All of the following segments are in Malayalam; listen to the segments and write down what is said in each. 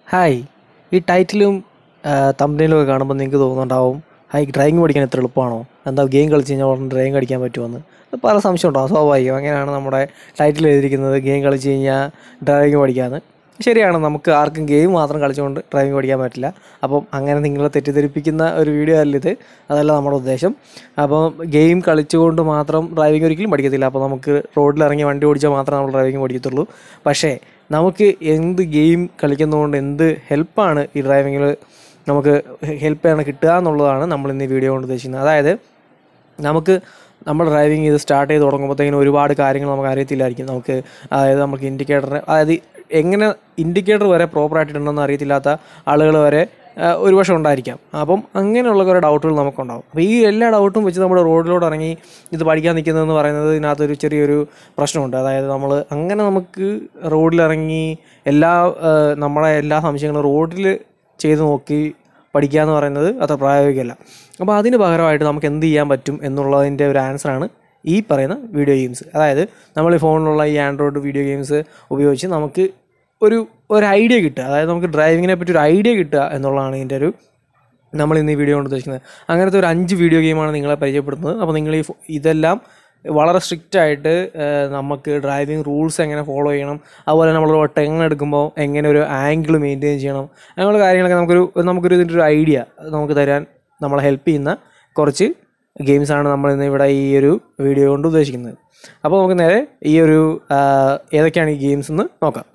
ഹായ് ഈ ടൈറ്റിലും തമ്പനിയിലും ഒക്കെ കാണുമ്പോൾ നിങ്ങൾക്ക് തോന്നുന്നുണ്ടാവും ഹായ് ഡ്രൈവിംഗ് പഠിക്കാൻ എത്ര എളുപ്പമാണോ എന്താ ഗെയിം കളിച്ച് കഴിഞ്ഞാൽ ഉടനെ ഡ്രൈവിംഗ് പഠിക്കാൻ പറ്റുമെന്ന് അത് പല സംശയം ഉണ്ടാവും സ്വാഭാവികം അങ്ങനെയാണ് നമ്മുടെ ടൈറ്റിൽ എഴുതിയിരിക്കുന്നത് ഗെയിം കളിച്ച് കഴിഞ്ഞാൽ ഡ്രൈവിംഗ് പഠിക്കാമെന്ന് ശരിയാണ് നമുക്ക് ആർക്കും ഗെയിം മാത്രം കളിച്ചുകൊണ്ട് ഡ്രൈവിംഗ് പഠിക്കാൻ പറ്റില്ല അപ്പം അങ്ങനെ നിങ്ങളെ തെറ്റിദ്ധരിപ്പിക്കുന്ന ഒരു വീഡിയോ അല്ല ഇത് അതല്ല നമ്മുടെ ഉദ്ദേശം അപ്പോൾ ഗെയിം കളിച്ചുകൊണ്ട് മാത്രം ഡ്രൈവിംഗ് ഒരിക്കലും പഠിക്കത്തില്ല അപ്പോൾ നമുക്ക് റോഡിലിറങ്ങി വണ്ടി ഓടിച്ചാൽ മാത്രമേ നമ്മൾ ഡ്രൈവിംഗ് പഠിക്കത്തുള്ളൂ പക്ഷേ നമുക്ക് എന്ത് ഗെയിം കളിക്കുന്നതുകൊണ്ട് എന്ത് ഹെൽപ്പാണ് ഈ ഡ്രൈവിങ്ങിൽ നമുക്ക് ഹെൽപ്പ് കിട്ടുക എന്നുള്ളതാണ് നമ്മൾ ഇന്ന് ഈ വീഡിയോ കൊണ്ട് ഉദ്ദേശിക്കുന്നത് അതായത് നമുക്ക് നമ്മൾ ഡ്രൈവിംഗ് ചെയ്ത് സ്റ്റാർട്ട് ചെയ്ത് തുടങ്ങുമ്പോഴത്തേക്കിനും ഒരുപാട് കാര്യങ്ങൾ നമുക്ക് അറിയത്തില്ലായിരിക്കും നമുക്ക് അതായത് നമുക്ക് ഇൻഡിക്കേറ്റർ അതായത് എങ്ങനെ ഇൻഡിക്കേറ്റർ വരെ പ്രോപ്പറായിട്ട് ഇടണമെന്ന് അറിയത്തില്ലാത്ത ആളുകൾ വരെ ആ, ഒരുപക്ഷെ ഉണ്ടായിരിക്കാം അപ്പം അങ്ങനെയുള്ള കുറേ ഡൗട്ടുകൾ നമുക്കുണ്ടാവും അപ്പോൾ ഈ എല്ലാ ഡൗട്ടും വെച്ച് നമ്മൾ റോഡിലോട്ട് ഇറങ്ങി ഇത് പഠിക്കാൻ നിൽക്കുന്നതെന്ന് പറയുന്നത് ഇതിനകത്തൊരു ചെറിയൊരു പ്രശ്നമുണ്ട് അതായത് നമ്മൾ അങ്ങനെ നമുക്ക് റോഡിലിറങ്ങി എല്ലാ ആ, നമ്മളെ എല്ലാ സംശയങ്ങളും റോഡിൽ ചെയ്ത് നോക്കി പഠിക്കുക എന്ന് പറയുന്നത് അത്ര പ്രായോഗികമല്ല അപ്പോൾ അതിന് പകരമായിട്ട് നമുക്ക് എന്ത് ചെയ്യാൻ പറ്റും എന്നുള്ളതിൻ്റെ ഒരു ആൻസറാണ് ഈ പറയുന്ന വീഡിയോ ഗെയിംസ് അതായത് നമ്മൾ ഈ ഫോണിലുള്ള ഈ ആൻഡ്രോയിഡ് വീഡിയോ ഗെയിംസ് ഉപയോഗിച്ച് നമുക്ക് ഒരു ഒരു ഐഡിയ കിട്ടുക അതായത് നമുക്ക് ഡ്രൈവിങ്ങിനെ പറ്റി ഒരു ഐഡിയ കിട്ടുക എന്നുള്ളതാണ് ഇതിൻ്റെ ഒരു നമ്മൾ ഇന്ന് ഈ വീഡിയോ കൊണ്ട് ഉദ്ദേശിക്കുന്നത് അങ്ങനത്തെ ഒരു അഞ്ച് വീഡിയോ ഗെയിമാണ് നിങ്ങളെ പരിചയപ്പെടുത്തുന്നത് അപ്പോൾ നിങ്ങൾ ഈ ഫോ- ഇതെല്ലാം വളരെ സ്ട്രിക്റ്റ് ആയിട്ട് ഏഹ്, നമുക്ക് ഡ്രൈവിംഗ് റൂൾസ് എങ്ങനെ ഫോളോ ചെയ്യണം അതുപോലെ നമ്മൾ ടെങ് എടുക്കുമ്പോൾ എങ്ങനെ ഒരു ആംഗിൾ മെയിൻറ്റെയിൻ ചെയ്യണം അങ്ങനെയുള്ള കാര്യങ്ങളൊക്കെ നമുക്കൊരു നമുക്കൊരു ഇതിൻ്റെ ഒരു ഐഡിയ നമുക്ക് തരാൻ നമ്മളെ ഹെൽപ്പ് ചെയ്യുന്ന കുറച്ച് ഗെയിംസാണ് നമ്മൾ ഇന്ന് ഇവിടെ ഈ ഒരു വീഡിയോ കൊണ്ട് ഉദ്ദേശിക്കുന്നത് അപ്പോൾ നമുക്ക് നേരെ ഈ ഒരു ആ, ഏതൊക്കെയാണ് ഈ ഗെയിംസ് എന്ന് നോക്കാം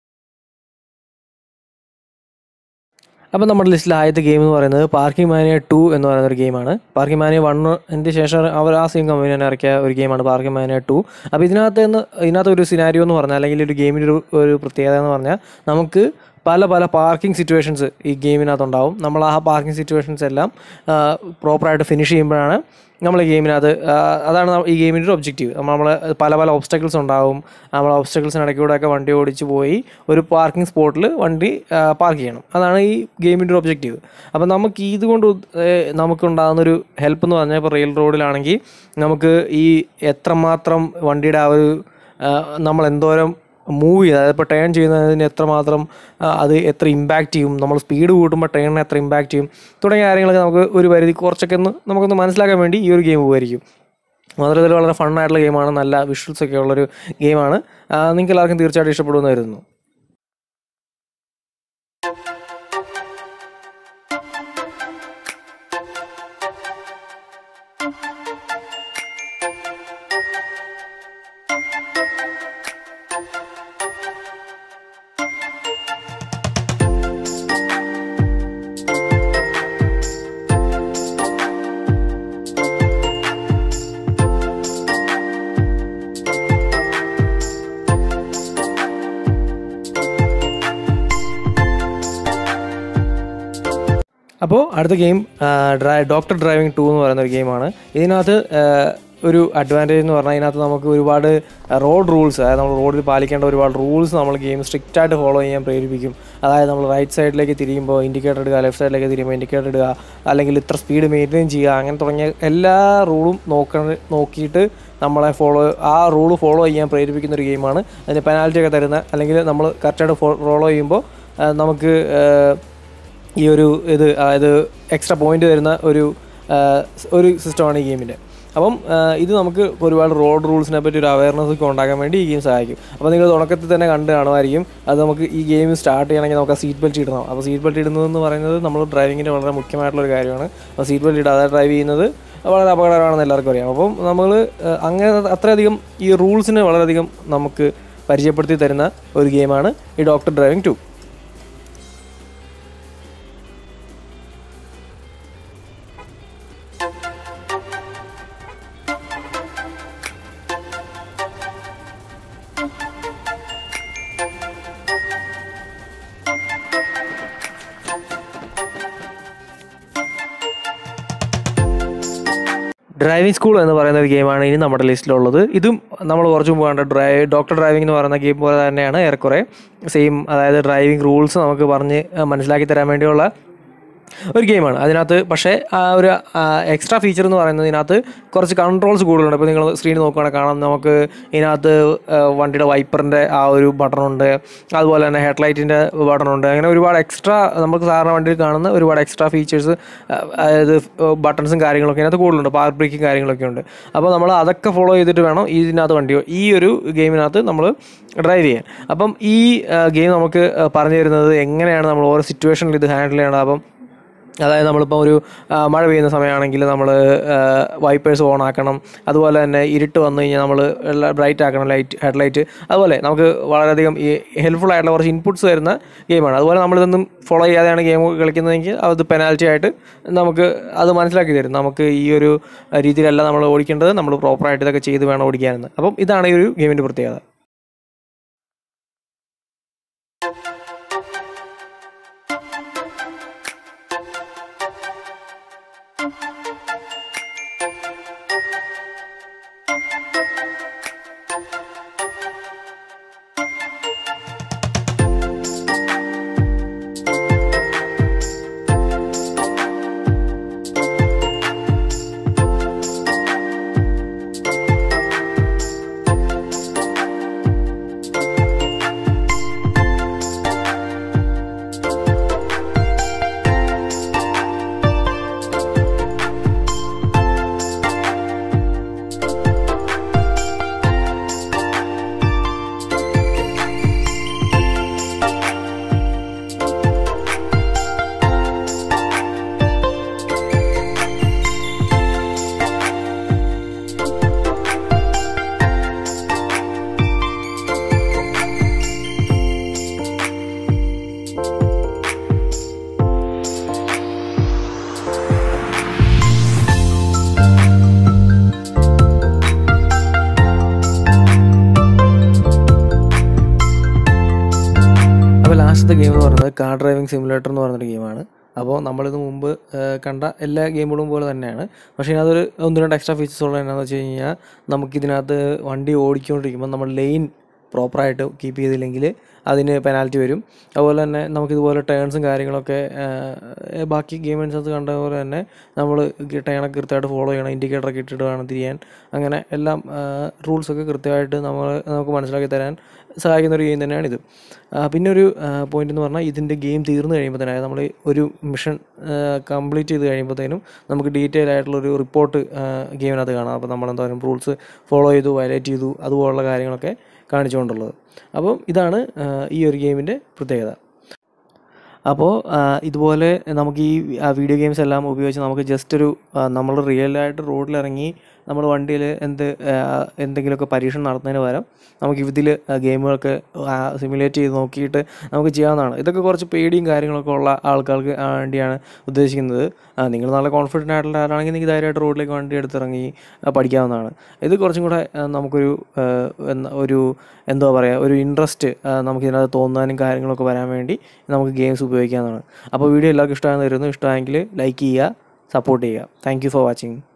അപ്പോൾ നമ്മുടെ ലിസ്റ്റിൽ ആദ്യത്തെ ഗെയിം എന്ന് പറയുന്നത് പാർക്കിംഗ് മാനിയ ടു എന്ന് പറയുന്ന ഒരു ഗെയിമാണ് പാർക്കിംഗ് മാനിയ വണ്ണിൻ്റെ ശേഷം അവർ ആ സെയിം കമ്പനി തന്നെ ഇറക്കിയ ഒരു ഗെയിമാണ് പാർക്കിംഗ് മാനിയ ടു അപ്പോൾ ഇതിനകത്ത് നിന്ന് ഇതിനകത്ത് ഒരു സിനാരിയോ എന്ന് പറഞ്ഞാൽ അല്ലെങ്കിൽ ഒരു ഗെയിമിൻ്റെ ഒരു ഒരു പ്രത്യേകത എന്ന് പറഞ്ഞാൽ നമുക്ക് പല പല പാർക്കിംഗ് സിറ്റുവേഷൻസ് ഈ ഗെയിമിനകത്ത് ഉണ്ടാവും നമ്മൾ ആ പാർക്കിംഗ് സിറ്റുവേഷൻസ് എല്ലാം പ്രോപ്പറായിട്ട് ഫിനിഷ് ചെയ്യുമ്പോഴാണ് നമ്മൾ ഈ ഗെയിമിനകത്ത് ആ, അതാണ് ന- ഈ ഗെയിമിൻ്റെ ഒരു ഒബ്ജക്റ്റീവ് നമ്മൾ പല പല ഒബ്സ്റ്റക്കിൾസ് ഉണ്ടാവും നമ്മൾ ഒബ്സ്റ്റക്കിൾസിനിടയ്ക്കൂടെയൊക്കെ വണ്ടി ഓടിച്ച് പോയി ഒരു പാർക്കിംഗ് സ്പോട്ടിൽ വണ്ടി പാർക്ക് ചെയ്യണം അതാണ് ഈ ഗെയിമിൻ്റെ ഒരു ഒബ്ജക്റ്റീവ് അപ്പോൾ നമുക്ക് ഇതുകൊണ്ട് ഉദ്- ഏഹ് നമുക്കുണ്ടാകുന്നൊരു ഹെൽപ്പ് എന്ന് പറഞ്ഞാൽ ഇപ്പോൾ റെയിൽ റോഡിലാണെങ്കിൽ നമുക്ക് ഈ എത്രമാത്രം വണ്ടിയുടെ ആ ഒരു ആ, നമ്മൾ എന്തോരം മൂവ് ചെയ്ത് അതായത് ഇപ്പോൾ ടേൺ ചെയ്യുന്നതിന് എത്രമാത്രം ആ, അത് എത്ര ഇമ്പാക്റ്റ് ചെയ്യും നമ്മൾ സ്പീഡ് കൂട്ടുമ്പോൾ ടേണിനെ എത്ര ഇമ്പാക്റ്റ് ചെയ്യും തുടങ്ങിയ കാര്യങ്ങളൊക്കെ നമുക്ക് ഒരു പരിധി കുറച്ചൊക്കെ ഒന്ന് നമുക്കൊന്ന് മനസ്സിലാക്കാൻ വേണ്ടി ഈ ഒരു ഗെയിം ഉപകരിക്കും മാത്രമല്ല വളരെ ഫണ്ണായിട്ടുള്ള ഗെയിമാണ് നല്ല വിഷ്വൽസ് ഒക്കെ ഉള്ളൊരു ഗെയിമാണ് നിങ്ങൾക്ക് എല്ലാവർക്കും തീർച്ചയായിട്ടും ഇഷ്ടപ്പെടുമെന്ന് കരുതുന്നു അപ്പോൾ അടുത്ത ഗെയിം ഡ്രൈ ഡോക്ടർ ഡ്രൈവിംഗ് ടു എന്ന് പറയുന്ന ഒരു ഗെയിമാണ് ഇതിനകത്ത് ആ, ഒരു അഡ്വാൻറ്റേജ് എന്ന് പറഞ്ഞാൽ ഇതിനകത്ത് നമുക്ക് ഒരുപാട് റോഡ് റൂൾസ് അതായത് നമ്മൾ റോഡിൽ പാലിക്കേണ്ട ഒരുപാട് റൂൾസ് നമ്മൾ ഗെയിം സ്ട്രിക്റ്റ് ആയിട്ട് ഫോളോ ചെയ്യാൻ പ്രേരിപ്പിക്കും അതായത് നമ്മൾ റൈറ്റ് സൈഡിലേക്ക് തിരിയുമ്പോൾ ഇൻഡിക്കേറ്റർ ഇടുക ലെഫ്റ്റ് സൈഡിലേക്ക് തിരിയുമ്പോൾ ഇൻഡിക്കേറ്റർ ഇടുക അല്ലെങ്കിൽ ഇത്ര സ്പീഡ് മെയിൻറ്റെയിൻ ചെയ്യുക അങ്ങനെ തുടങ്ങിയ എല്ലാ റൂളും നോക്ക നോക്കിയിട്ട് നമ്മളെ ഫോളോ ആ റൂൾ ഫോളോ ചെയ്യാൻ പ്രേരിപ്പിക്കുന്ന ഒരു ഗെയിമാണ് അതിന് പെനാൽറ്റി ഒക്കെ തരുന്ന അല്ലെങ്കിൽ നമ്മൾ കറക്റ്റായിട്ട് ഫോളോ ചെയ്യുമ്പോൾ ആ, നമുക്ക് ആ, ഈ ഒരു ഇത് അതായത് എക്സ്ട്രാ പോയിന്റ് തരുന്ന ഒരു ആ, ഒരു സിസ്റ്റമാണ് ഈ ഗെയിമിൻ്റെ അപ്പം ആ, ഇത് നമുക്ക് ഒരുപാട് റോഡ് റൂൾസിനെ പറ്റി ഒരു അവയർനെസ് ഒക്കെ ഉണ്ടാക്കാൻ വേണ്ടി ഈ ഗെയിം സഹായിക്കും അപ്പോൾ നിങ്ങൾ തുടക്കത്തിൽ തന്നെ കണ്ട് കാണുമായിരിക്കും അത് നമുക്ക് ഈ ഗെയിം സ്റ്റാർട്ട് ചെയ്യണമെങ്കിൽ നമുക്ക് ആ സീറ്റ് ബെൽറ്റ് ഇടണം അപ്പോൾ സീറ്റ് ബെൽറ്റ് ഇടുന്നതെന്ന് പറയുന്നത് നമ്മൾ ഡ്രൈവിങ്ങിൻ്റെ വളരെ മുഖ്യമായിട്ടുള്ള ഒരു കാര്യമാണ് അപ്പോൾ സീറ്റ് ബെൽറ്റ് ഇടാതെ ഡ്രൈവ് ചെയ്യുന്നത് വളരെ അപകടമാണെന്ന് എല്ലാവർക്കും അറിയാം അപ്പം നമ്മൾ അങ്ങനെ അത്രയധികം ഈ റൂൾസിനെ വളരെയധികം നമുക്ക് പരിചയപ്പെടുത്തി തരുന്ന ഒരു ഗെയിമാണ് ഈ doctor driving two driving school എന്ന് പറയുന്ന ഒരു ഗെയിമാണ് ഇനി നമ്മുടെ ലിസ്റ്റിലുള്ളത് ഇതും നമ്മൾ കുറച്ച് മുമ്പ് കണ്ട ഡ്രൈവ് ഡോക്ടർ ഡ്രൈവിംഗ് എന്ന് പറയുന്ന ഗെയിം പോലെ തന്നെയാണ് ഏറെക്കുറെ സെയിം അതായത് ഡ്രൈവിംഗ് റൂൾസ് നമുക്ക് പറഞ്ഞ് മനസ്സിലാക്കി തരാൻ വേണ്ടിയുള്ള ഒരു ഗെയിമാണ് അതിനകത്ത് പക്ഷേ ആ ഒരു എക്സ്ട്രാ ഫീച്ചർ എന്ന് പറയുന്നത് ഇതിനകത്ത് കുറച്ച് കൺട്രോൾസ് കൂടുതലുണ്ട് ഇപ്പോൾ നിങ്ങൾ സ്ക്രീനിൽ നോക്കുകയാണെങ്കിൽ കാണാം നമുക്ക് ഇതിനകത്ത് ആ, വണ്ടിയുടെ വൈപ്പറിൻ്റെ ആ ഒരു ബട്ടണുണ്ട് അതുപോലെ തന്നെ ഹെഡ്ലൈറ്റിൻ്റെ ബട്ടണുണ്ട് അങ്ങനെ ഒരുപാട് എക്സ്ട്രാ നമുക്ക് സാധാരണ വണ്ടിയിൽ കാണുന്ന ഒരുപാട് എക്സ്ട്രാ ഫീച്ചേഴ്സ് അതായത് ബട്ടൺസും കാര്യങ്ങളൊക്കെ ഇതിനകത്ത് കൂടുതലുണ്ട് പാർക്ക് ബ്രേക്കും കാര്യങ്ങളൊക്കെ ഉണ്ട് അപ്പോൾ നമ്മൾ അതൊക്കെ ഫോളോ ചെയ്തിട്ട് വേണം ഇതിനകത്ത് വണ്ടി ഈ ഒരു ഗെയിമിനകത്ത് നമ്മൾ ഡ്രൈവ് ചെയ്യാൻ അപ്പം ഈ ഗെയിം നമുക്ക് ആ, പറഞ്ഞു തരുന്നത് എങ്ങനെയാണ് നമ്മൾ ഓരോ സിറ്റുവേഷനിൽ ഇത് ഹാൻഡിൽ ചെയ്യണം അപ്പം അതായത് നമ്മളിപ്പോൾ ഒരു ആ, മഴ പെയ്യുന്ന സമയമാണെങ്കിൽ നമ്മൾ വൈപ്പേഴ്സ് ഓൺ ആക്കണം അതുപോലെ തന്നെ ഇരുട്ട് വന്നു കഴിഞ്ഞാൽ നമ്മൾ ബ്രൈറ്റ് ആക്കണം ലൈറ്റ് ഹെഡ്ലൈറ്റ് അതുപോലെ നമുക്ക് വളരെയധികം ഈ ഹെൽപ്ഫുൾ ആയിട്ടുള്ള കുറച്ച് ഇൻപുട്സ് വരുന്ന ഗെയിമാണ് അതുപോലെ നമ്മളിതൊന്നും ഫോളോ ചെയ്യാതെയാണ് ഗെയിം കളിക്കുന്നതെങ്കിൽ അത് പെനാൽറ്റി ആയിട്ട് നമുക്ക് അത് മനസ്സിലാക്കി തരും നമുക്ക് ഈ ഒരു രീതിയിലല്ല നമ്മൾ ഓടിക്കേണ്ടത് നമ്മൾ പ്രോപ്പറായിട്ട് ഇതൊക്കെ ചെയ്ത് വേണം ഓടിക്കാനെന്ന് അപ്പം ഇതാണ് ഈ ഒരു ഗെയിമിൻ്റെ പ്രത്യേകത അപ്പോൾ ലാസ്റ്റത്തെ ഗെയിം എന്ന് പറയുന്നത് കാർ ഡ്രൈവിംഗ് സിമുലേറ്റർ എന്ന് പറയുന്നൊരു ഗെയിമാണ് അപ്പോൾ നമ്മളിത് മുമ്പ് ആ, കണ്ട എല്ലാ ഗെയിമുകളും പോലെ തന്നെയാണ് പക്ഷേ ഇതിനകത്തൊരു ഒന്ന് രണ്ട് എക്സ്ട്രാ ഫീച്ചേഴ്സ് ഉള്ളത് എന്നാന്ന് വെച്ച് കഴിഞ്ഞാൽ നമുക്കിതിനകത്ത് വണ്ടി ഓടിക്കൊണ്ടിരിക്കുമ്പോൾ നമ്മൾ ലൈൻ പ്രോപ്പറായിട്ട് കീപ്പ് ചെയ്തില്ലെങ്കിൽ അതിന് പെനാൽറ്റി വരും അതുപോലെ തന്നെ നമുക്കിതുപോലെ ടേൺസും കാര്യങ്ങളൊക്കെ ആ, ബാക്കി ഗെയിമിനകത്ത് കണ്ട പോലെ തന്നെ നമ്മൾ ടേണൊക്കെ കൃത്യമായിട്ട് ഫോളോ ചെയ്യണം ഇൻഡിക്കേറ്ററൊക്കെ ഇട്ടിട്ട് വേണം തിരിയാൻ അങ്ങനെ എല്ലാം റൂൾസൊക്കെ കൃത്യമായിട്ട് നമ്മൾ നമുക്ക് മനസ്സിലാക്കി തരാൻ സഹായിക്കുന്ന ഒരു ഗെയിം തന്നെയാണിത് ആ, പിന്നെ ഒരു പോയിന്റ് എന്ന് പറഞ്ഞാൽ ഇതിൻ്റെ ഗെയിം തീർന്നു കഴിയുമ്പോൾ തന്നെ അതായത് നമ്മൾ ഒരു മിഷൻ കംപ്ലീറ്റ് ചെയ്ത് കഴിയുമ്പോഴത്തേനും നമുക്ക് ഡീറ്റെയിൽ ആയിട്ടുള്ള ഒരു റിപ്പോർട്ട് ഗെയിമിനകത്ത് കാണാം അപ്പോൾ നമ്മൾ എന്തായാലും റൂൾസ് ഫോളോ ചെയ്തു വയലേറ്റ് ചെയ്തു അതുപോലുള്ള കാര്യങ്ങളൊക്കെ കാണിച്ചുകൊണ്ടുള്ളത് അപ്പം ഇതാണ് ആ, ഈ ഒരു ഗെയിമിൻ്റെ പ്രത്യേകത അപ്പോൾ ഇതുപോലെ നമുക്ക് ഈ വീഡിയോ ഗെയിംസ് എല്ലാം ഉപയോഗിച്ച് നമുക്ക് ജസ്റ്റ് ഒരു നമ്മൾ റിയലായിട്ട് റോഡിലിറങ്ങി നമ്മൾ വണ്ടിയിൽ എന്ത് ആ, എന്തെങ്കിലുമൊക്കെ പരീക്ഷണം നടത്തുന്നതിന് പകരം നമുക്ക് ഇതിൽ ഗെയിമുകളൊക്കെ സിമുലേറ്റ് ചെയ്ത് നോക്കിയിട്ട് നമുക്ക് ചെയ്യാവുന്നതാണ് ഇതൊക്കെ കുറച്ച് പേടിയും കാര്യങ്ങളൊക്കെ ഉള്ള ആൾക്കാർക്ക് ആ, വേണ്ടിയാണ് ഉദ്ദേശിക്കുന്നത് ആ, നിങ്ങൾ നല്ല കോൺഫിഡൻ്റ് ആയിട്ടുള്ള ആളാണെങ്കിൽ നിങ്ങൾക്ക് ധൈര്യമായിട്ട് റോഡിലേക്ക് വണ്ടി എടുത്തിറങ്ങി ആ, പഠിക്കാവുന്നതാണ് ഇത് കുറച്ചും കൂടെ ആ, നമുക്കൊരു ആ, എന്താ ഒരു എന്താ പറയുക ഒരു ഇൻട്രസ്റ്റ് നമുക്ക് ഇതിനകത്ത് തോന്നാനും കാര്യങ്ങളൊക്കെ വരാൻ വേണ്ടി നമുക്ക് ഗെയിംസ് ഉപയോഗിക്കാവുന്നതാണ് അപ്പോൾ വീഡിയോ എല്ലാവർക്കും ഇഷ്ടമാണെന്ന് വരുന്നു ഇഷ്ടമായെങ്കിൽ ലൈക്ക് ചെയ്യുക സപ്പോർട്ട് ചെയ്യുക താങ്ക് യു ഫോർ വാച്ചിങ്